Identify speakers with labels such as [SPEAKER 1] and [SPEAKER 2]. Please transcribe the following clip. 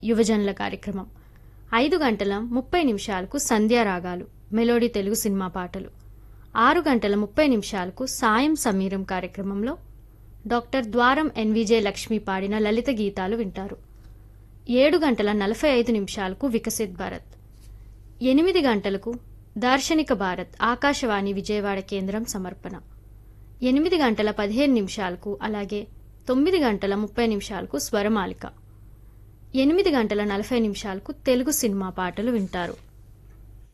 [SPEAKER 1] యువజనుల కార్యక్రమం ఐదు గంటల ముప్పై నిమిషాలకు సంధ్యారాగాలు మెలోడీ తెలుగు సినిమా పాటలు ఆరు గంటల ముప్పై నిమిషాలకు సాయం సమీరం కార్యక్రమంలో డాక్టర్ ద్వారం ఎన్విజే లక్ష్మి పాడిన లలిత గీతాలు వింటారు ఏడు గంటల నలభై ఐదు నిమిషాలకు వికసిత్ భారత్ ఎనిమిది గంటలకు దార్శనిక భారత్ ఆకాశవాణి విజయవాడ కేంద్రం సమర్పణ ఎనిమిది గంటల పదిహేను నిమిషాలకు అలాగే తొమ్మిది గంటల ముప్పై నిమిషాలకు స్వరమాలిక ఎనిమిది గంటల నలభై నిమిషాలకు తెలుగు సినిమా పాటలు వింటారు